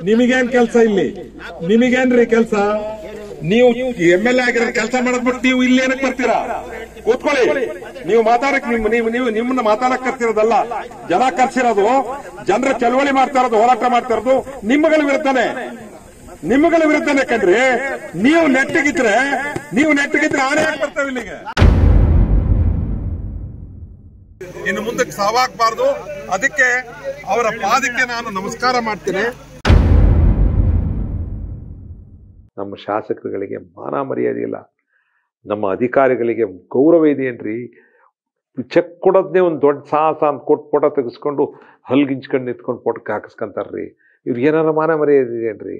ನಿಮಗೇನ್ ಕೆಲಸ ಇಲ್ಲಿ ನಿಮಗೇನ್ರಿ ಕೆಲಸ ನೀವು ಎಂ ಎಲ್ ಎ ಆಗಿರೋ ಕೆಲಸ ಮಾಡದ್ಬಿಟ್ಟು ನೀವು ಇಲ್ಲಿ ಏನಕ್ಕೆ ಬರ್ತೀರಾ ಕೂತ್ಕೊಳ್ಳಿ ನೀವು ಮಾತಾಡಕ್ ನಿಮ್ ನೀವು ನೀವು ನಿಮ್ಮನ್ನ ಮಾತಾಡಕ್ ಕರ್ತಿರೋದಲ್ಲ ಜನ ಕರ್ಸಿರೋದು ಜನರ ಚಳವಳಿ ಮಾಡ್ತಾ ಇರೋದು ಹೋರಾಟ ಮಾಡ್ತಾ ಇರೋದು ನಿಮ್ಮಗಳ ವಿರುದ್ಧನೇ ನಿಮ್ಮಗಳ ವಿರುದ್ಧನೇ ಕಣ್ರಿ ನೀವು ನೆಟ್ಟಿಗಿದ್ರೆ ನೀವು ನೆಟ್ಟಿಗಿದ್ರೆ ಆನೆ ಯಾಕ್ ಬರ್ತಾವೆ ಇಲ್ಲಿಗೆ ಇನ್ನು ಮುಂದಕ್ಕೆ ಸಾವಾಗಬಾರ್ದು ಅದಕ್ಕೆ ಅವರ ಪಾದಕ್ಕೆ ನಾನು ನಮಸ್ಕಾರ ಮಾಡ್ತೀನಿ ನಮ್ಮ ಶಾಸಕರುಗಳಿಗೆ ಮಾನ ಮರ್ಯಾದೆ ಇಲ್ಲ ನಮ್ಮ ಅಧಿಕಾರಿಗಳಿಗೆ ಗೌರವ ಇದೆಯೇನ್ರಿ ಚೆಕ್ ಕೊಡೋದನ್ನೇ ಒಂದು ದೊಡ್ಡ ಸಾಹಸ ಅಂತ ಕೊಟ್ಟು ಫೋಟೋ ತೆಗೆಸ್ಕೊಂಡು ಹಲ್ಗಿಂಚ್ಕೊಂಡು ನಿಂತ್ಕೊಂಡು ಫೋಟೋಕ್ಕೆ ಹಾಕಿಸ್ಕೊಂತಾರ್ರಿ ಇವ್ರಿಗೆ ಏನಾರ ಮಾನ ಮರ್ಯಾದೆ ಇದೆಯೇನ್ರಿ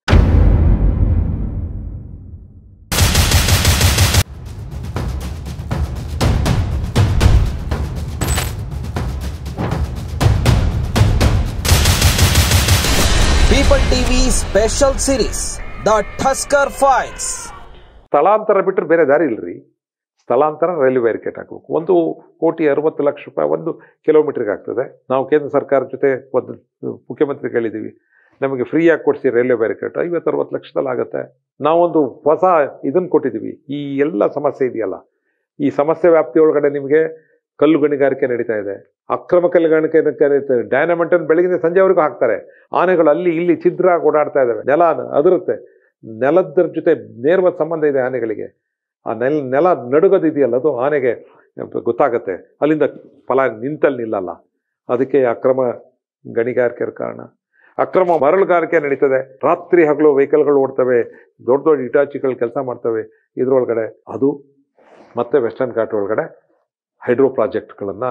People TV special series The Tusker Files. ಸ್ಥಳಾಂತರ ಬಿಟ್ಟರೆ ಬೇರೆ ದಾರಿ ಇಲ್ರಿ ಸ್ಥಳಾಂತರ ರೈಲ್ವೆ ಬ್ಯಾರಿಕೇಡ್ ಹಾಕಬೇಕು ಒಂದು ಕೋಟಿ ಅರವತ್ತು ಲಕ್ಷ ರೂಪಾಯಿ ಒಂದು ಕಿಲೋಮೀಟರ್ಗೆ ಆಗ್ತದೆ ನಾವು ಕೇಂದ್ರ ಸರ್ಕಾರದ ಜೊತೆ ಒಂದು ಮುಖ್ಯಮಂತ್ರಿ ಹೇಳಿದ್ದೀವಿ ನಮಗೆ ಫ್ರೀಯಾಗಿ ಕೊಡಿಸಿ ರೈಲ್ವೆ ಬ್ಯಾರಿಕೇಡ್ ಐವತ್ತು ಅರವತ್ತು ಲಕ್ಷದಲ್ಲಿ ಆಗುತ್ತೆ ನಾವೊಂದು ಹೊಸ ಇದನ್ನು ಕೊಟ್ಟಿದ್ದೀವಿ ಈ ಎಲ್ಲ ಸಮಸ್ಯೆ ಇದೆಯಲ್ಲ ಈ ಸಮಸ್ಯೆ ವ್ಯಾಪ್ತಿ ಒಳಗಡೆ ನಿಮಗೆ ಕಲ್ಲು ಗಣಿಗಾರಿಕೆ ನಡೀತಾ ಇದೆ ಅಕ್ರಮ ಕಲ್ಲು ಗಣಿಕೆ ನಡೀತಾ ಇದೆ ಡೈನಮೆಂಟ್ ಅನ್ನು ಬೆಳಗಿನ ಸಂಜೆವರೆಗೂ ಹಾಕ್ತಾರೆ ಆನೆಗಳು ಅಲ್ಲಿ ಇಲ್ಲಿ ಛಿದ್ರ ಆಗಿ ಓಡಾಡ್ತಾ ಇದ್ದಾವೆ ನೆಲ ಅದರುತ್ತೆ ನೆಲದ ಜೊತೆ ನೇರವಾದ ಸಂಬಂಧ ಇದೆ ಆನೆಗಳಿಗೆ ಆ ನೆಲ ನೆಲ ನಡುಗೋದಿದೆಯಲ್ಲ ಅದು ಆನೆಗೆ ಗೊತ್ತಾಗತ್ತೆ ಅಲ್ಲಿಂದ ಫಲ ನಿಂತಲ್ಲಿ ನಿಲ್ಲಲ್ಲ ಅದಕ್ಕೆ ಅಕ್ರಮ ಗಣಿಗಾರಿಕೆ ಕಾರಣ ಅಕ್ರಮ ಮರಳುಗಾರಿಕೆ ನಡೀತದೆ ರಾತ್ರಿ ಹಗಲು ವೆಹಿಕಲ್ಗಳು ಓಡ್ತವೆ ದೊಡ್ಡ ದೊಡ್ಡ ಇಟಾಚಿಗಳು ಕೆಲಸ ಮಾಡ್ತವೆ ಇದ್ರೊಳಗಡೆ ಅದು ಮತ್ತೆ ವೆಸ್ಟರ್ನ್ ಘಾಟ್ ಒಳಗಡೆ ಹೈಡ್ರೋ ಪ್ರಾಜೆಕ್ಟ್ಗಳನ್ನು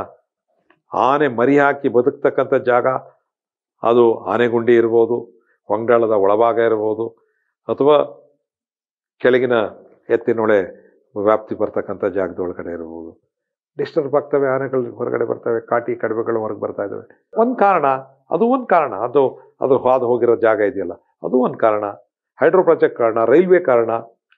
ಆನೆ ಮರಿ ಹಾಕಿ ಬದುಕ್ತಕ್ಕಂಥ ಜಾಗ ಅದು ಆನೆಗುಂಡಿ ಇರ್ಬೋದು ಹೊಂಗಾಳದ ಒಳಭಾಗ ಇರ್ಬೋದು ಅಥವಾ ಕೆಳಗಿನ ಎತ್ತಿನೊಳೆ ವ್ಯಾಪ್ತಿ ಬರ್ತಕ್ಕಂಥ ಜಾಗದ ಒಳಗಡೆ ಇರ್ಬೋದು ಡಿಸ್ಟರ್ಬ್ ಆಗ್ತವೆ ಆನೆಗಳು ಹೊರಗಡೆ ಬರ್ತವೆ ಕಾಟಿ ಕಡಿಮೆಗಳು ಹೊರಗೆ ಬರ್ತಾ ಇದ್ದಾವೆ ಒಂದು ಕಾರಣ ಅದು ಒಂದು ಕಾರಣ ಅದು ಅದು ಹಾದು ಹೋಗಿರೋ ಜಾಗ ಇದೆಯಲ್ಲ ಅದು ಒಂದು ಕಾರಣ ಹೈಡ್ರೋ ಪ್ರಾಜೆಕ್ಟ್ ಕಾರಣ ರೈಲ್ವೆ ಕಾರಣ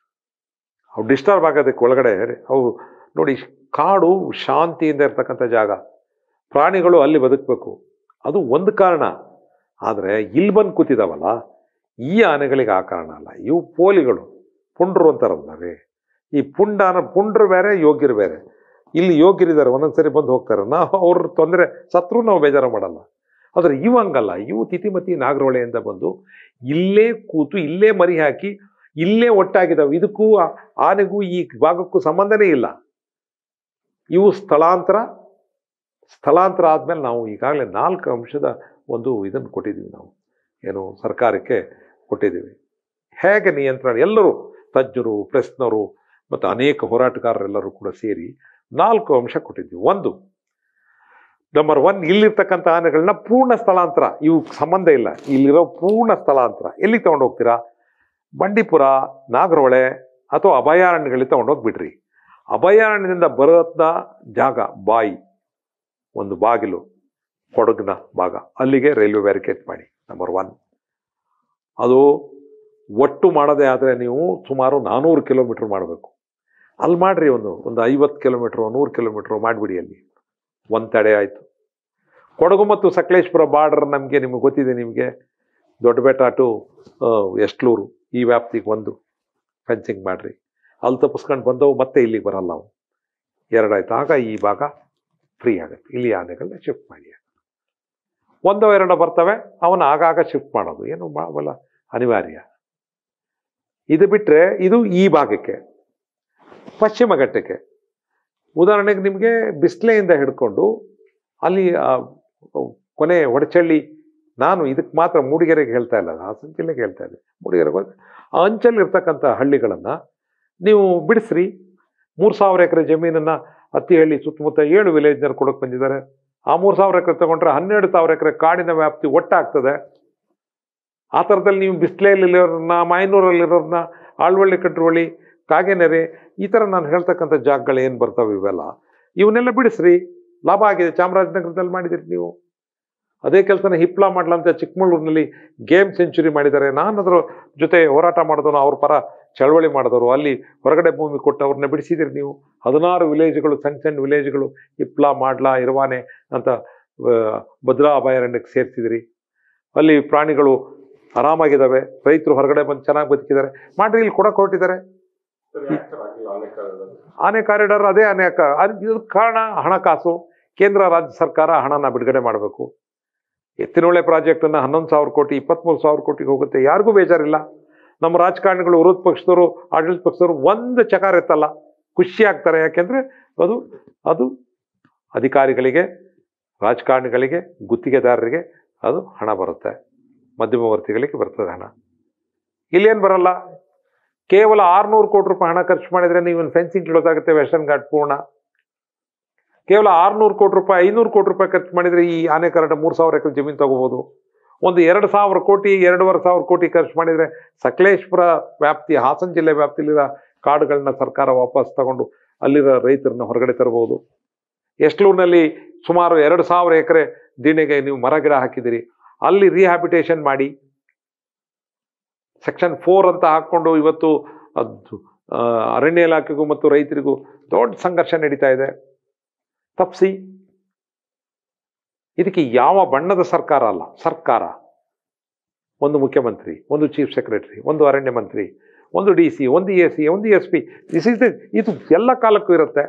ಅವು ಡಿಸ್ಟರ್ಬ್ ಆಗೋದಕ್ಕೆ ಒಳಗಡೆ ಅವು ನೋಡಿ ಕಾಡು ಶಾಂತಿಯಿಂದ ಇರ್ತಕ್ಕಂಥ ಜಾಗ ಪ್ರಾಣಿಗಳು ಅಲ್ಲಿ ಬದುಕಬೇಕು ಅದು ಒಂದು ಕಾರಣ ಆದರೆ ಇಲ್ಲಿ ಬಂದು ಕೂತಿದಾವಲ್ಲ ಈ ಆನೆಗಳಿಗೆ ಆ ಕಾರಣ ಅಲ್ಲ ಇವು ಪೋಲಿಗಳು ಪುಂಡ್ರು ಅಂತಾರಲ್ಲ ರೇ ಈ ಪುಂಡನ ಪುಂಡ್ರು ಬೇರೆ ಯೋಗ್ಯರು ಬೇರೆ ಇಲ್ಲಿ ಯೋಗ್ಯರಿದ್ದಾರೆ ಒಂದೊಂದ್ಸರಿ ಬಂದು ಹೋಗ್ತಾರೆ ನಾವು ಅವ್ರ ತೊಂದರೆ ಸತ್ರು ನಾವು ಬೇಜಾರು ಮಾಡಲ್ಲ ಆದರೆ ಇವು ಹಂಗಲ್ಲ ಇವು ತಿತಿಮತಿ ನಾಗರಹೊಳೆಯಿಂದ ಬಂದು ಇಲ್ಲೇ ಕೂತು ಇಲ್ಲೇ ಮರಿ ಹಾಕಿ ಇಲ್ಲೇ ಒಟ್ಟಾಗಿದ್ದಾವೆ ಇದಕ್ಕೂ ಆ- ಆನೆಗೂ ಈ ಭಾಗಕ್ಕೂ ಸಂಬಂಧನೇ ಇಲ್ಲ ಇವು ಸ್ಥಳಾಂತರ ಸ್ಥಳಾಂತರ ಆದಮೇಲೆ ನಾವು ಈಗಾಗಲೇ ನಾಲ್ಕು ಅಂಶದ ಒಂದು ಇದನ್ನು ಕೊಟ್ಟಿದ್ದೀವಿ ನಾವು ಏನು ಸರ್ಕಾರಕ್ಕೆ ಕೊಟ್ಟಿದ್ದೀವಿ ಹೇಗೆ ನಿಯಂತ್ರಣ ಎಲ್ಲರೂ ತಜ್ಞರು ಪ್ರೆಸ್ನವರು ಮತ್ತು ಅನೇಕ ಹೋರಾಟಗಾರರೆಲ್ಲರೂ ಕೂಡ ಸೇರಿ ನಾಲ್ಕು ಅಂಶ ಕೊಟ್ಟಿದ್ದೀವಿ ಒಂದು ನಂಬರ್ ಒನ್ ಇಲ್ಲಿರ್ತಕ್ಕಂಥ ಆನೆಗಳನ್ನ ಪೂರ್ಣ ಸ್ಥಳಾಂತರ ಇವು ಸಂಬಂಧ ಇಲ್ಲ ಇಲ್ಲಿರೋ ಪೂರ್ಣ ಸ್ಥಳಾಂತರ ಎಲ್ಲಿಗೆ ತಗೊಂಡು ಹೋಗ್ತೀರಾ ಬಂಡೀಪುರ ನಾಗರಹೊಳೆ ಅಥವಾ ಅಭಯಾರಣ್ಯಗಳಿಗೆ ತಗೊಂಡೋಗಿ ಬಿಡ್ರಿ ಅಭಯಾರಣ್ಯದಿಂದ ಬರೋದ ಜಾಗ ಬಾಯಿ ಒಂದು ಬಾಗಿಲು ಕೊಡಗಿನ ಭಾಗ ಅಲ್ಲಿಗೆ ರೈಲ್ವೆ ಬ್ಯಾರಿಕೇಡ್ ಮಾಡಿ ನಂಬರ್ ಒನ್ ಅದು ಒಟ್ಟು ಮಾಡೋದೇ ಆದರೆ ನೀವು ಸುಮಾರು ನಾನ್ನೂರು ಕಿಲೋಮೀಟ್ರ್ ಮಾಡಬೇಕು ಅಲ್ಲಿ ಮಾಡ್ರಿ ಒಂದು ಒಂದು ಐವತ್ತು ಕಿಲೋಮೀಟ್ರು ನೂರು ಕಿಲೋಮೀಟ್ರು ಮಾಡಿಬಿಡಿ ಅಲ್ಲಿ ಒಂದು ತಡೆ ಆಯಿತು ಕೊಡಗು ಮತ್ತು ಸಕಲೇಶ್ಪುರ ಬಾರ್ಡರ್ ನಮಗೆ ನಿಮಗೆ ಗೊತ್ತಿದೆ ನಿಮಗೆ ದೊಡ್ಡಬೆಟ್ಟ ಟು ಎಸ್ಟ್ಲೂರು ಈ ವ್ಯಾಪ್ತಿಗೆ ಒಂದು ಫೆನ್ಸಿಂಗ್ ಮಾಡಿರಿ ಅಲ್ಲಿ ತಪ್ಪಿಸ್ಕೊಂಡು ಬಂದವು ಮತ್ತೆ ಇಲ್ಲಿಗೆ ಬರಲ್ಲ ಅವು ಎರಡಾಯ್ತು ಆಗ ಈ ಭಾಗ ಫ್ರೀ ಆಗುತ್ತೆ ಇಲ್ಲಿ ಆನೆಗಳನ್ನ ಶಿಫ್ಟ್ ಮಾಡಿ ಒಂದೋ ಎರಡೋ ಬರ್ತವೆ ಅವನ್ನ ಆಗಾಗ ಶಿಫ್ಟ್ ಮಾಡೋದು ಏನು ಮಾಡಬಲ್ಲ ಅನಿವಾರ್ಯ ಇದು ಬಿಟ್ಟರೆ ಇದು ಈ ಭಾಗಕ್ಕೆ ಪಶ್ಚಿಮ ಘಟ್ಟಕ್ಕೆ ಉದಾಹರಣೆಗೆ ನಿಮಗೆ ಬಿಸ್ಲೆಯಿಂದ ಹಿಡ್ಕೊಂಡು ಅಲ್ಲಿ ಆ, ಕೊನೆ ಹೊಡಚಳ್ಳಿ ನಾನು ಇದಕ್ಕೆ ಮಾತ್ರ ಮೂಡಿಗೆರೆಗೆ ಹೇಳ್ತಾ ಇಲ್ಲ ಹಾಸನ ಜಿಲ್ಲೆಗೆ ಹೇಳ್ತಾ ಇದ್ದೆ ಮೂಡಿಗೆರೆಗೆ ಹೋದ್ರೆ ಆ ಅಂಚಲ್ಲಿ ಇರ್ತಕ್ಕಂಥ ಹಳ್ಳಿಗಳನ್ನು ನೀವು ಬಿಡಿಸ್ರಿ ಮೂರು ಸಾವಿರ ಎಕರೆ ಜಮೀನನ್ನು ಹತ್ತಿಹಳ್ಳಿ ಸುತ್ತಮುತ್ತ ಏಳು ವಿಲೇಜ್ನರು ಕೊಡೋಕೆ ಬಂದಿದ್ದಾರೆ ಆ ಮೂರು ಸಾವಿರ ಎಕರೆ ತಗೊಂಡ್ರೆ ಹನ್ನೆರಡು ಸಾವಿರ ಎಕರೆ ಕಾಡಿನ ವ್ಯಾಪ್ತಿ ಒಟ್ಟಾಗ್ತದೆ ಆ ಥರದಲ್ಲಿ ನೀವು ಬಿಸ್ಲೆಯಲ್ಲಿರೋರನ್ನ ಮಾಯನೂರಲ್ಲಿರೋರನ್ನ ಆಳ್ವಳ್ಳಿ ಕಟ್ರುವಳ್ಳಿ ಕಾಗೆನೆರೆ ಈ ಥರ ನಾನು ಹೇಳ್ತಕ್ಕಂಥ ಜಾಗಗಳು ಏನು ಬರ್ತಾವೆ ಇವೆಲ್ಲ ಇವನ್ನೆಲ್ಲ ಬಿಡಿಸ್ರಿ ಲಾಭ ಆಗಿದೆ ಚಾಮರಾಜನಗರದಲ್ಲಿ ಮಾಡಿದಿರಿ ನೀವು ಅದೇ ಕೆಲಸನ ಹಿಪ್ಲಾ ಮಾಡ್ಲಾ ಅಂತ ಚಿಕ್ಕಮಗಳೂರಿನಲ್ಲಿ ಗೇಮ್ ಸೆಂಚುರಿ ಮಾಡಿದ್ದಾರೆ ನಾನು ಅದರ ಜೊತೆ ಹೋರಾಟ ಮಾಡಿದವನು ಅವ್ರ ಪರ ಚಳವಳಿ ಮಾಡಿದವರು ಅಲ್ಲಿ ಹೊರಗಡೆ ಭೂಮಿ ಕೊಟ್ಟು ಅವ್ರನ್ನ ಬಿಡಿಸಿದಿರಿ ನೀವು ಹದಿನಾರು ವಿಲೇಜ್ಗಳು ಸಣ್ಣ ಸಣ್ಣ ವಿಲೇಜ್ಗಳು ಹಿಪ್ಲಾ ಮಾಡ್ಲಾ ಇರ್ವಾನೆ ಅಂತ ಆ, ಭದ್ರಾ ಅಭಯಾರಣ್ಯಕ್ಕೆ ಸೇರಿಸಿದಿರಿ ಅಲ್ಲಿ ಪ್ರಾಣಿಗಳು ಆರಾಮಾಗಿದ್ದಾವೆ ರೈತರು ಹೊರಗಡೆ ಬಂದು ಚೆನ್ನಾಗಿ ಬದುಕಿದ್ದಾರೆ ಮಾಡ್ರಿ ಇಲ್ಲಿ ಕೊಡಕ್ಕೆ ಹೊರಟಿದ್ದಾರೆ ಆನೆ ಕಾರಿಡಾರ್ ಅದೇ ಆನೆ ಕ- ಅದ್- ಇದಕ್ಕೆ ಕಾರಣ ಹಣಕಾಸು ಕೇಂದ್ರ ರಾಜ್ಯ ಸರ್ಕಾರ ಹಣನ ಬಿಡುಗಡೆ ಮಾಡಬೇಕು ಎತ್ತಿನೊಳೆ ಪ್ರಾಜೆಕ್ಟನ್ನು ಹನ್ನೊಂದು ಸಾವಿರ ಕೋಟಿ ಇಪ್ಪತ್ತ್ಮೂರು ಸಾವಿರ ಕೋಟಿಗೆ ಹೋಗುತ್ತೆ ಯಾರಿಗೂ ಬೇಜಾರಿಲ್ಲ ನಮ್ಮ ರಾಜಕಾರಣಿಗಳು ವಿರೋಧ ಪಕ್ಷದವರು ಆಡಳಿತ ಪಕ್ಷದವರು ಒಂದು ಚಕಾರ ಎತ್ತಲ್ಲ ಖುಷಿ ಆಗ್ತಾರೆ ಯಾಕೆಂದ್ರೆ ಅದು ಅದು ಅಧಿಕಾರಿಗಳಿಗೆ ರಾಜಕಾರಣಿಗಳಿಗೆ ಗುತ್ತಿಗೆದಾರರಿಗೆ ಅದು ಹಣ ಬರುತ್ತೆ ಮಧ್ಯಮವರ್ತಿಗಳಿಗೆ ಬರ್ತದೆ ಹಣ ಇಲ್ಲೇನು ಬರಲ್ಲ ಕೇವಲ ಆರ್ನೂರು ಕೋಟಿ ರೂಪಾಯಿ ಹಣ ಖರ್ಚು ಮಾಡಿದ್ರೆ ನೀವು ಫೆನ್ಸಿಂಗ್ ಇಡೋದಾಗುತ್ತೆ ವೆಸ್ಟರ್ನ್ ಘಾಟ್ ಪೂರ್ಣ ಕೇವಲ ಆರ್ನೂರು ಕೋಟಿ ರೂಪಾಯಿ ಐನೂರು ಕೋಟಿ ರೂಪಾಯಿ ಖರ್ಚು ಮಾಡಿದ್ರೆ ಈ ಆನೆ ಕರಡ ಮೂರು ಸಾವಿರ ಎಕರೆ ಜಮೀನು ತಗೋಬಹುದು ಒಂದು ಎರಡು ಸಾವಿರ ಕೋಟಿ ಎರಡೂವರೆ ಸಾವಿರ ಕೋಟಿ ಖರ್ಚು ಮಾಡಿದ್ರೆ ಸಕಲೇಶ್ಪುರ ವ್ಯಾಪ್ತಿ ಹಾಸನ ಜಿಲ್ಲೆ ವ್ಯಾಪ್ತಿಯಲ್ಲಿರೋ ಕಾಡುಗಳನ್ನ ಸರ್ಕಾರ ವಾಪಸ್ ತಗೊಂಡು ಅಲ್ಲಿರೋ ರೈತರನ್ನ ಹೊರಗಡೆ ತರಬಹುದು ಎಸ್ಲೂರಿನಲ್ಲಿ ಸುಮಾರು ಎರಡು ಸಾವಿರ ಎಕರೆ ದಿಣೆಗೆ ನೀವು ಮರ ಗಿಡ ಹಾಕಿದಿರಿ ಅಲ್ಲಿ ರಿಹ್ಯಾಬಿಟೇಷನ್ ಮಾಡಿ ಸೆಕ್ಷನ್ ಫೋರ್ ಅಂತ ಹಾಕ್ಕೊಂಡು ಇವತ್ತು ಅದು ಆ, ಅರಣ್ಯ ಇಲಾಖೆಗೂ ಮತ್ತು ರೈತರಿಗೂ ದೊಡ್ಡ ಸಂಘರ್ಷ ನಡೀತಾ ಇದೆ ತಪ್ಸಿ ಇದಕ್ಕೆ ಯಾವ ಬಣ್ಣದ ಸರ್ಕಾರ ಅಲ್ಲ ಸರ್ಕಾರ ಒಂದು ಮುಖ್ಯಮಂತ್ರಿ ಒಂದು ಚೀಫ್ ಸೆಕ್ರೆಟರಿ ಒಂದು ಅರಣ್ಯ ಮಂತ್ರಿ ಒಂದು ಡಿ ಸಿ ಒಂದು ಎ ಸಿ ಒಂದು ಎಸ್ ಪಿ ದಿಸ್ ಇಸ್ ಇದು ಎಲ್ಲ ಕಾಲಕ್ಕೂ ಇರುತ್ತೆ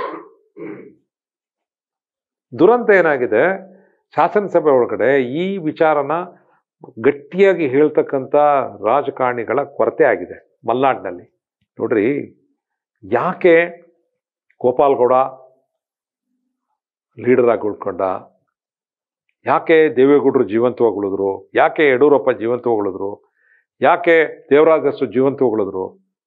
ದುರಂತ ಏನಾಗಿದೆ ಶಾಸನಸಭೆ ಒಳಗಡೆ ಈ ವಿಚಾರನ ಗಟ್ಟಿಯಾಗಿ ಹೇಳ್ತಕ್ಕಂಥ ರಾಜಕಾರಣಿಗಳ ಕೊರತೆ ಆಗಿದೆ ಮಲ್ನಾಡಿನಲ್ಲಿ ನೋಡ್ರಿ ಯಾಕೆ ಗೋಪಾಲ್ಗೌಡ ಲೀಡರ್ ಆಗಿ ಉಳ್ಕೊಂಡ ಯಾಕೆ ದೇವೇಗೌಡರು ಜೀವಂತವಾಗಿ ಉಳಿದ್ರು ಯಾಕೆ ಯಡಿಯೂರಪ್ಪ ಜೀವಂತವಾಗಿ ಉಳಿದ್ರು ಯಾಕೆ ದೇವರಾಜಸ್ಸು ಜೀವಂತವಾಗಿ ಉಳಿದ್ರು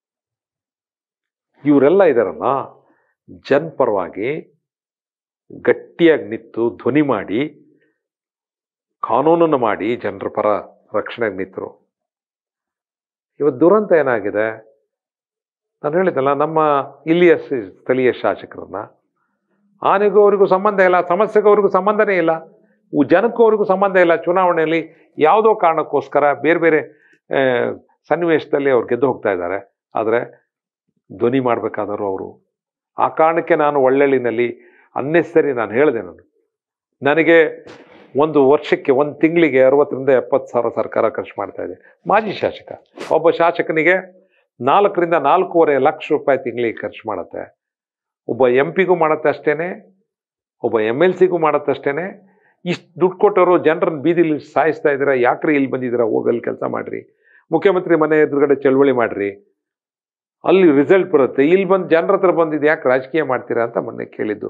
ಇವರೆಲ್ಲ ಇದಾರಲ್ಲ ಜನ್ ಪರವಾಗಿ ಗಟ್ಟಿಯಾಗಿ ನಿಂತು ಧ್ವನಿ ಮಾಡಿ ಕಾನೂನನ್ನು ಮಾಡಿ ಜನರ ಪರ ರಕ್ಷಣೆಗೆ ನಿಂತರು ಇವತ್ತು ದುರಂತ ಏನಾಗಿದೆ ನಾನು ಹೇಳಿದ್ದಲ್ಲ ನಮ್ಮ ಇಲ್ಲಿಯ ಸ- ಸ್ಥಳೀಯ ಶಾಸಕರನ್ನ ಆನೆಗೂ ಅವರಿಗೂ ಸಂಬಂಧ ಇಲ್ಲ ಸಮಸ್ಯೆಗೂ ಅವ್ರಿಗೂ ಸಂಬಂಧನೇ ಇಲ್ಲ ಉ- ಜನಕ್ಕೂ ಅವ್ರಿಗೂ ಸಂಬಂಧ ಇಲ್ಲ ಚುನಾವಣೆಯಲ್ಲಿ ಯಾವುದೋ ಕಾರಣಕ್ಕೋಸ್ಕರ ಬೇರೆ ಬೇರೆ ಆ, ಸನ್ನಿವೇಶದಲ್ಲಿ ಅವ್ರು ಗೆದ್ದು ಹೋಗ್ತಾ ಇದ್ದಾರೆ ಆದರೆ ಧ್ವನಿ ಮಾಡಬೇಕಾದವರು ಅವರು ಆ ಕಾರಣಕ್ಕೆ ನಾನು ಒಳ್ಳೆಳ್ಳಿನಲ್ಲಿ ಅನ್ನೆಸರಿ ನಾನು ಹೇಳಿದೆ ನಾನು ನನಗೆ ಒಂದು ವರ್ಷಕ್ಕೆ ಒಂದು ತಿಂಗಳಿಗೆ ಅರವತ್ತರಿಂದ ಎಪ್ಪತ್ತು ಸಾವಿರ ಸರ್ಕಾರ ಖರ್ಚು ಮಾಡ್ತಾ ಇದೆ ಮಾಜಿ ಶಾಸಕ ಒಬ್ಬ ಶಾಸಕನಿಗೆ ನಾಲ್ಕರಿಂದ ನಾಲ್ಕೂವರೆ ಲಕ್ಷ ರೂಪಾಯಿ ತಿಂಗಳಿಗೆ ಖರ್ಚು ಮಾಡುತ್ತೆ ಒಬ್ಬ ಎಂ ಪಿಗೂ ಮಾಡುತ್ತೆ ಅಷ್ಟೇನೆ ಒಬ್ಬ ಎಮ್ ಎಲ್ ಸಿಗೂ ಮಾಡುತ್ತೆ ಅಷ್ಟೇನೆ ಇಷ್ಟು ದುಡ್ಡು ಕೊಟ್ಟವರು ಜನರನ್ನ ಬೀದಿಲಿ ಸಾಯಿಸ್ತಾ ಇದ್ದೀರಾ ಯಾಕ್ರಿ ಇಲ್ಲಿ ಬಂದಿದ್ದೀರಾ ಹೋಗಲ್ಲಿ ಕೆಲಸ ಮಾಡ್ರಿ ಮುಖ್ಯಮಂತ್ರಿ ಮನೆ ಎದುರುಗಡೆ ಚಳವಳಿ ಮಾಡ್ರಿ ಅಲ್ಲಿ ರಿಸಲ್ಟ್ ಬರುತ್ತೆ ಇಲ್ಲಿ ಬಂದು ಜನರ ಹತ್ರ ಬಂದಿದ್ದು ಯಾಕೆ ರಾಜಕೀಯ ಮಾಡ್ತೀರಾ ಅಂತ ಮೊನ್ನೆ ಕೇಳಿದ್ದು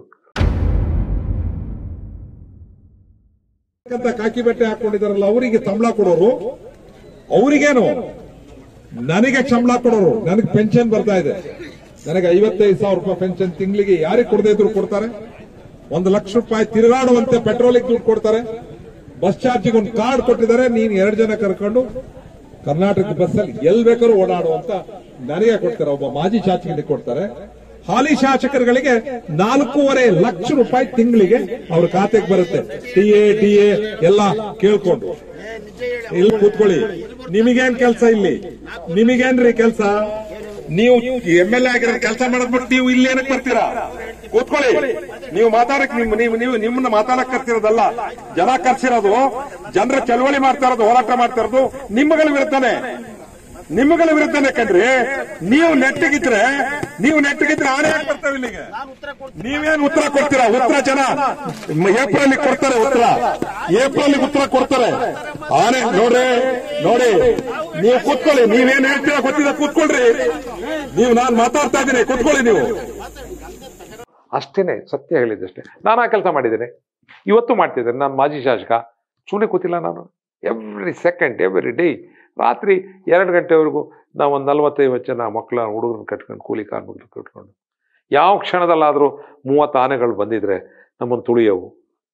ಅಂತ ಕಾಕಿ ಬಟ್ಟೆ ಹಾಕೊಂಡಿದಾರಲ್ಲ ಅವರಿಗೆ ಸಂಬಳ ಕೊಡೋರು ಅವರಿಗೇನು ನನಗೆ ಸಂಬಳ ಕೊಡೋರು ನನಗೆ ಪೆನ್ಷನ್ ಬರ್ತಾ ಇದೆ ನನಗೆ ಐವತ್ತೈದು ಸಾವಿರ ರೂಪಾಯಿ ಪೆನ್ಷನ್ ತಿಂಗಳಿಗೆ ಯಾರಿಗೆ ಕೊಡದೇ ಇದ್ರು ಕೊಡ್ತಾರೆ ಒಂದು ಲಕ್ಷ ರೂಪಾಯಿ ತಿರುಗಾಡುವಂತೆ ಪೆಟ್ರೋಲಿಗೆ ದುಡ್ಡು ಕೊಡ್ತಾರೆ ಬಸ್ ಚಾರ್ಜಿಗೆ ಒಂದು ಕಾರ್ಡ್ ಕೊಟ್ಟಿದ್ದಾರೆ ನೀನು ಎರಡು ಜನ ಕರ್ಕೊಂಡು ಕರ್ನಾಟಕ ಬಸ್ಸಲ್ಲಿ ಎಲ್ ಬೇಕಾದ್ರೂ ಓಡಾಡುವಂತ ನನಗೆ ಕೊಡ್ತಾರೆ ಒಬ್ಬ ಮಾಜಿ ಶಾಸಕನಿಗೆ ಕೊಡ್ತಾರೆ ಹಾಲಿ ಶಾಸಕರುಗಳಿಗೆ ನಾಲ್ಕೂವರೆ ಲಕ್ಷ ರೂಪಾಯಿ ತಿಂಗಳಿಗೆ ಅವ್ರ ಖಾತೆಗೆ ಬರುತ್ತೆ ಟಿ ಎ ಡಿ ಎ ಎಲ್ಲ ಕೇಳ್ಕೊಂಡು ಇಲ್ಲಿ ಕೂತ್ಕೊಳ್ಳಿ ನಿಮಗೇನ್ ಕೆಲಸ ಇಲ್ಲಿ ನಿಮಗೇನ್ರಿ ಕೆಲಸ ನೀವು ಎಂ ಎಲ್ ಎ ಆಗಿರೋ ಕೆಲಸ ಮಾಡದ್ಬಿಟ್ಟು ನೀವು ಇಲ್ಲಿ ಏನಕ್ಕೆ ಬರ್ತೀರಾ ಕೂತ್ಕೊಳ್ಳಿ ನೀವು ಮಾತಾಡಕ್ ನಿಮ್ ನೀವು ನೀವು ನಿಮ್ಮನ್ನ ಮಾತಾಡಕ್ ಕರ್ತಿರೋದಲ್ಲ ಜನ ಕರ್ಸಿರೋದು ಜನರ ಚಳವಳಿ ಮಾಡ್ತಾ ಇರೋದು ಹೋರಾಟ ಮಾಡ್ತಾ ಇರೋದು ನಿಮ್ಮಗಳ ವಿರುದ್ಧನೇ ನಿಮ್ಮಗಳ ವಿರುದ್ಧನೇ ಕಣ್ರಿ ನೀವು ನೆಟ್ಟಿಗಿದ್ರೆ ನೀವು ನೆಟ್ಟಿಗಿದ್ರೆ ಆನೆ ಯಾಕೆ ಬರ್ತಾವೆ ಇಲ್ಲಿಗೆ ನೀವೇನ್ ಉತ್ತರ ಕೊಡ್ತೀರಾ ಉತ್ತರ ಜನ ಏಪ್ರಿಲ್ ಕೊಡ್ತಾರೆ ಉತ್ತರ ಏಪ್ರಿಲ್ ಉತ್ತರ ಕೊಡ್ತಾರೆ ಆನೆ ನೋಡ್ರಿ ನೋಡಿ ನೀವು ಕೂತ್ಕೊಳ್ಳಿ ನೀವೇನ್ ಹೇಳ್ತೀರಾ ಗೊತ್ತಿಲ್ಲ ಕೂತ್ಕೊಳ್ರಿ ನೀವು ನಾನ್ ಮಾತಾಡ್ತಾ ಇದ್ದೀನಿ ಕೂತ್ಕೊಳ್ಳಿ ನೀವು ಅಷ್ಟೇನೆ ಸತ್ಯ ಹೇಳಿದ್ದಷ್ಟೇ ನಾನು ಆ ಕೆಲಸ ಮಾಡಿದ್ದೇನೆ ಇವತ್ತು ಮಾಡ್ತಿದ್ದೇನೆ ನಾನು ಮಾಜಿ ಶಾಸಕ ಸುಮ್ಮನೆ ಕೂತಿಲ್ಲ ನಾನು ಎವ್ರಿ ಸೆಕೆಂಡ್ ಎವ್ರಿ ಡೇ ರಾತ್ರಿ ಎರಡು ಗಂಟೆವರೆಗೂ ನಾವು ಒಂದು ನಲ್ವತ್ತೈವತ್ತು ಜನ ಮಕ್ಕಳ ಹುಡುಗರನ್ನ ಕಟ್ಕೊಂಡು ಕೂಲಿ ಕಾರ್ಮಿಕರು ಕಟ್ಕೊಂಡು ಯಾವ ಕ್ಷಣದಲ್ಲಾದರೂ ಮೂವತ್ತು ಆನೆಗಳು ಬಂದಿದ್ರೆ ನಮ್ಮನ್ನು ತುಳಿಯವು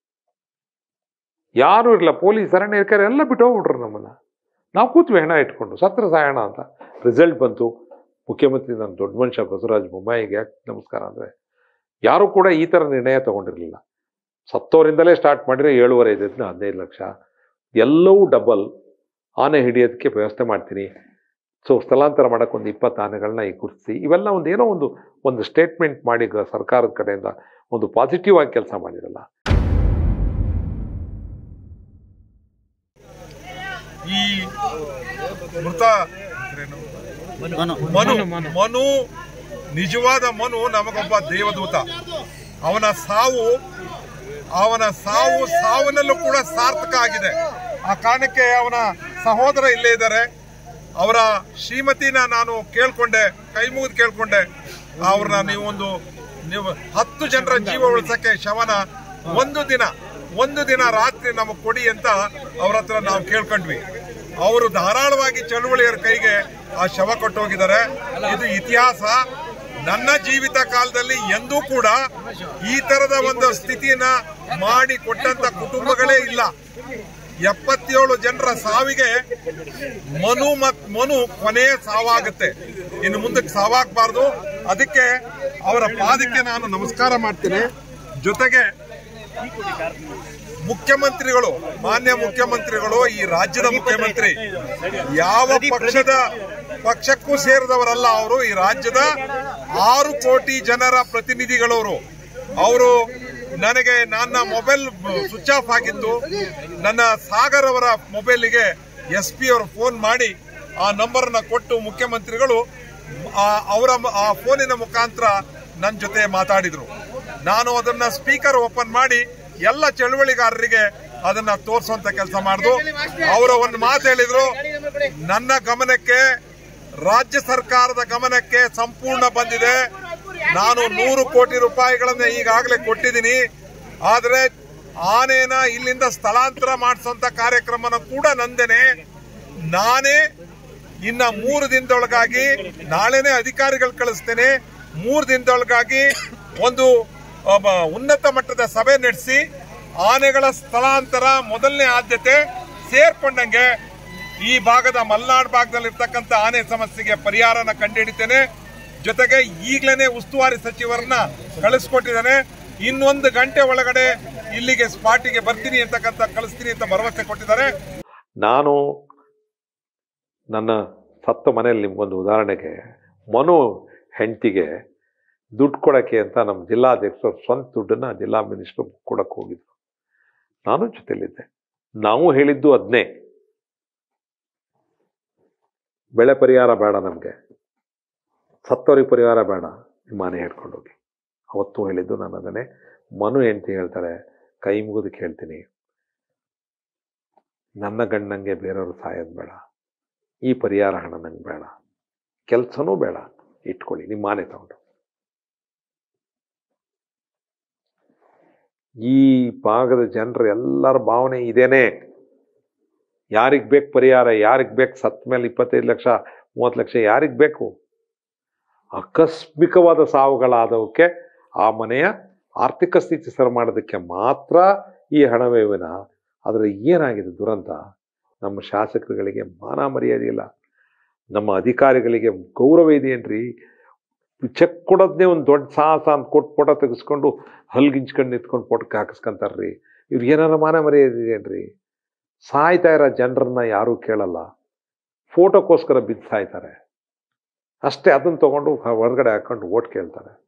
ಯಾರೂ ಇರಲ್ಲ ಪೊಲೀಸ್ ಅರಣ್ಯ ಇರ್ತಾರೆ ಎಲ್ಲ ಬಿಟ್ಟು ಹೋಗ್ಬಿಟ್ರು ನಮ್ಮನ್ನ ನಾವು ಕೂತ್ವಿ ಹೆಣ ಇಟ್ಕೊಂಡು ಸತ್ರ ಸಾಯೋಣ ಅಂತ ರಿಸಲ್ಟ್ ಬಂತು ಮುಖ್ಯಮಂತ್ರಿ ನಾನು ದೊಡ್ಡ ಮನುಷ್ಯ ಬಸವರಾಜ ಬೊಮ್ಮಾಯಿಗೆ ಯಾಕೆ ನಮಸ್ಕಾರ ಅಂದರೆ ಯಾರು ಕೂಡ ಈ ಥರ ನಿರ್ಣಯ ತಗೊಂಡಿರಲಿಲ್ಲ ಸತ್ತೋರಿಂದಲೇ ಸ್ಟಾರ್ಟ್ ಮಾಡಿದ್ರೆ ಏಳುವರೆ ಐದರಿಂದ ಹದಿನೈದು ಲಕ್ಷ ಎಲ್ಲವೂ ಡಬಲ್ ಆನೆ ಹಿಡಿಯೋದಕ್ಕೆ ವ್ಯವಸ್ಥೆ ಮಾಡ್ತೀನಿ ಸೊ ಸ್ಥಳಾಂತರ ಮಾಡೋಕ್ಕೆ ಒಂದು ಇಪ್ಪತ್ತು ಆನೆಗಳನ್ನ ಈ ಗುರುತಿಸಿ ಇವೆಲ್ಲ ಒಂದು ಏನೋ ಒಂದು ಒಂದು ಸ್ಟೇಟ್ಮೆಂಟ್ ಮಾಡಿ ಗ- ಸರ್ಕಾರದ ಕಡೆಯಿಂದ ಒಂದು ಪಾಸಿಟಿವ್ ಆಗಿ ಕೆಲಸ ಮಾಡಿರಲ್ಲ ಈ ಮೃತ ಮನು ಮನು ನಿಜವಾದ ಮನು ನಮಗೊಬ್ಬ ದೇವದೂತ ಅವನ ಸಾವು ಅವನ ಸಾವು ಸಾವನಲ್ಲೂ ಕೂಡ ಸಾರ್ಥಕ ಆಗಿದೆ ಆ ಕಾರಣಕ್ಕೆ ಅವನ ಸಹೋದರ ಇಲ್ಲೇ ಇದ್ದಾರೆ ಅವರ ಶ್ರೀಮತಿನ ನಾನು ಕೇಳ್ಕೊಂಡೆ ಕೈ ಮುಗಿದು ಕೇಳ್ಕೊಂಡೆ ಅವ್ರನ್ನ ನೀವೊಂದು ನೀವು ಹತ್ತು ಜನರ ಜೀವ ಉಳಿಸಕ್ಕೆ ಶವನ ಒಂದು ದಿನ ಒಂದು ದಿನ ರಾತ್ರಿ ನಮಗೆ ಕೊಡಿ ಅಂತ ಅವ್ರ ಹತ್ರ ನಾವು ಕೇಳ್ಕೊಂಡ್ವಿ ಅವರು ಧಾರಾಳವಾಗಿ ಚಳುವಳಿಯರ ಕೈಗೆ ಆ ಶವ ಕೊಟ್ಟೋಗಿದ್ದಾರೆ ಇದು ಇತಿಹಾಸ ನನ್ನ ಜೀವಿತ ಕಾಲದಲ್ಲಿ ಎಂದೂ ಕೂಡ ಈ ತರದ ಒಂದು ಸ್ಥಿತಿನ ಮಾಡಿ ಕೊಟ್ಟಂತ ಕುಟುಂಬಗಳೇ ಇಲ್ಲ ಎಪ್ಪತ್ತೇಳು ಜನರ ಸಾವಿಗೆ ಮನು ಮತ್ ಮನು ಕೊನೆಯ ಸಾವಾಗುತ್ತೆ ಇನ್ನು ಮುಂದಕ್ಕೆ ಸಾವಾಗಬಾರ್ದು ಅದಕ್ಕೆ ಅವರ ಪಾದಕ್ಕೆ ನಾನು ನಮಸ್ಕಾರ ಮಾಡ್ತೀನಿ ಜೊತೆಗೆ ಮುಖ್ಯಮಂತ್ರಿಗಳು ಮಾನ್ಯ ಮುಖ್ಯಮಂತ್ರಿಗಳು ಈ ರಾಜ್ಯದ ಮುಖ್ಯಮಂತ್ರಿ ಯಾವ ಪಕ್ಷದ ಪಕ್ಷಕ್ಕೂ ಸೇರಿದವರಲ್ಲ ಅವರು ಈ ರಾಜ್ಯದ ಆರು ಕೋಟಿ ಜನರ ಪ್ರತಿನಿಧಿಗಳವರು ಅವರು ನನಗೆ ನನ್ನ ಮೊಬೈಲ್ ಸ್ವಿಚ್ ಆಫ್ ಆಗಿತ್ತು ನನ್ನ ಸಾಗರ್ ಅವರ ಮೊಬೈಲಿಗೆ ಎಸ್ ಪಿ ಅವರು ಫೋನ್ ಮಾಡಿ ಆ ನಂಬರ್ನ ಕೊಟ್ಟು ಮುಖ್ಯಮಂತ್ರಿಗಳು ಆ- ಅವರ ಮ- ಆ ಫೋನಿನ ಮುಖಾಂತರ ನನ್ನ ಜೊತೆ ಮಾತಾಡಿದ್ರು ನಾನು ಅದನ್ನ ಸ್ಪೀಕರ್ ಓಪನ್ ಮಾಡಿ ಎಲ್ಲ ಚಳುವಳಿಗಾರರಿಗೆ ಅದನ್ನ ತೋರಿಸುವಂತ ಕೆಲಸ ಮಾಡಿದ್ರು ಅವರ ಒಂದು ಮಾತು ಹೇಳಿದ್ರು ನನ್ನ ಗಮನಕ್ಕೆ ರಾಜ್ಯ ಸರ್ಕಾರದ ಗಮನಕ್ಕೆ ಸಂಪೂರ್ಣ ಬಂದಿದೆ ನಾನು ನೂರು ಕೋಟಿ ರೂಪಾಯಿಗಳನ್ನ ಈಗಾಗಲೇ ಕೊಟ್ಟಿದ್ದೀನಿ ಆದ್ರೆ ಆನೆನ ಇಲ್ಲಿಂದ ಸ್ಥಳಾಂತರ ಮಾಡಿಸುವಂತ ಕಾರ್ಯಕ್ರಮನ ಕೂಡ ನಂದೇನೆ ನಾನೇ ಇನ್ನ ಮೂರು ದಿನದೊಳಗಾಗಿ ನಾಳೆನೆ ಅಧಿಕಾರಿಗಳು ಕಳಿಸ್ತೇನೆ ಮೂರು ದಿನದೊಳಗಾಗಿ ಒಂದು ಒಬ್ಬ ಉನ್ನತ ಮಟ್ಟದ ಸಭೆ ನಡೆಸಿ ಆನೆಗಳ ಸ್ಥಳಾಂತರ ಮೊದಲನೇ ಆದ್ಯತೆ ಸೇರ್ಕೊಂಡಂಗೆ ಈ ಭಾಗದ ಮಲ್ನಾಡ್ ಭಾಗದಲ್ಲಿರ್ತಕ್ಕಂಥ ಆನೆ ಸಮಸ್ಯೆಗೆ ಪರಿಹಾರನ ಕಂಡುಹಿಡಿತೇನೆ ಜೊತೆಗೆ ಈಗಲೇ ಉಸ್ತುವಾರಿ ಸಚಿವರನ್ನ ಕಳಿಸ್ಕೊಟ್ಟಿದ್ದಾನೆ ಇನ್ನೊಂದು ಗಂಟೆ ಒಳಗಡೆ ಇಲ್ಲಿಗೆ ಸ್ಪಾಟಿಗೆ ಬರ್ತೀನಿ ಅಂತಕ್ಕಂಥ ಕಳಿಸ್ತೀನಿ ಅಂತ ಭರವಸೆ ಕೊಟ್ಟಿದ್ದಾರೆ ನಾನು ನನ್ನ ಸತ್ತ ಮನೆಯಲ್ಲಿ ನಿಮ್ಗೊಂದು ಉದಾಹರಣೆಗೆ ಮನು ಹೆಂಡತಿಗೆ ದುಡ್ಡು ಕೊಡೋಕ್ಕೆ ಅಂತ ನಮ್ಮ ಜಿಲ್ಲಾಧ್ಯಕ್ಷರು ಸ್ವಂತ ದುಡ್ಡನ್ನು ಜಿಲ್ಲಾ ಮಿನಿಸ್ಟ್ರು ಕೊಡಕ್ಕೆ ಹೋಗಿದ್ರು ನಾನು ಜೊತೆಲಿದ್ದೆ ನಾವು ಹೇಳಿದ್ದು ಅದನ್ನೇ ಬೆಳೆ ಪರಿಹಾರ ಬೇಡ ನಮಗೆ ಸತ್ತವರಿಗೆ ಪರಿಹಾರ ಬೇಡ ನಿಮ್ಮ ಮನೆ ಹಿಡ್ಕೊಂಡೋಗಿ ಅವತ್ತು ಹೇಳಿದ್ದು ನಾನು ಅದನ್ನೇ ಮನು ಹೆಂಡತಿ ಹೇಳ್ತಾರೆ ಕೈ ಮುಗಿದು ಕೇಳ್ತೀನಿ ನನ್ನ ಗಂಡಂಗೆ ಬೇರೆಯವರು ಸಾಯೋದು ಬೇಡ ಈ ಪರಿಹಾರ ಹಣ ನಂಗೆ ಬೇಡ ಕೆಲಸನೂ ಬೇಡ ಇಟ್ಕೊಳ್ಳಿ ನಿಮ್ಮ ಮಾನೆ ತಗೊಂಡು ಈ ಭಾಗದ ಜನರ ಎಲ್ಲರ ಭಾವನೆ ಇದೇನೆ ಯಾರಿಗೆ ಬೇಕು ಪರಿಹಾರ ಯಾರಿಗೆ ಬೇಕು ಸತ್ತ ಮೇಲೆ ಇಪ್ಪತ್ತೈದು ಲಕ್ಷ ಮೂವತ್ತು ಲಕ್ಷ ಯಾರಿಗೆ ಬೇಕು ಆಕಸ್ಮಿಕವಾದ ಸಾವುಗಳಾದವಕ್ಕೆ ಆ ಮನೆಯ ಆರ್ಥಿಕ ಸ್ಥಿತಿ ಸರಿ ಮಾಡೋದಕ್ಕೆ ಮಾತ್ರ ಈ ಹಣವೇ ವಿನ ಆದರೆ ಏನಾಗಿದೆ ದುರಂತ ನಮ್ಮ ಶಾಸಕರುಗಳಿಗೆ ಮಾನ ಮರ್ಯಾದೆ ಇಲ್ಲ ನಮ್ಮ ಅಧಿಕಾರಿಗಳಿಗೆ ಗೌರವ ಇದೆಯೇನ್ರಿ ಚೆಕ್ ಕೊಡೋದನ್ನೇ ಒಂದು ದೊಡ್ಡ ಸಾಹಸ ಅಂತ ಕೊಟ್ಟು ಫೋಟೋ ತೆಗೆಸ್ಕೊಂಡು ಹಲ್ಗಿಂಚ್ಕೊಂಡು ನಿಂತ್ಕೊಂಡು ಫೋಟೋಕ್ಕೆ ಹಾಕಿಸ್ಕೊಂತಾರ್ರಿ ಇವ್ರು ಏನಾರ ಮಾನ ಮರ್ಯಾದೆ ಇದೆಯೇನ್ರಿ ಸಾಯ್ತಾ ಇರೋ ಜನರನ್ನ ಯಾರೂ ಕೇಳಲ್ಲ ಫೋಟೋಕ್ಕೋಸ್ಕರ ಬಿದ್ದು ಸಾಯ್ತಾರೆ ಅಷ್ಟೇ ಅದನ್ನು ತಗೊಂಡು ಹೊರಗಡೆ ಹಾಕೊಂಡು ಓಟ್ ಕೇಳ್ತಾರೆ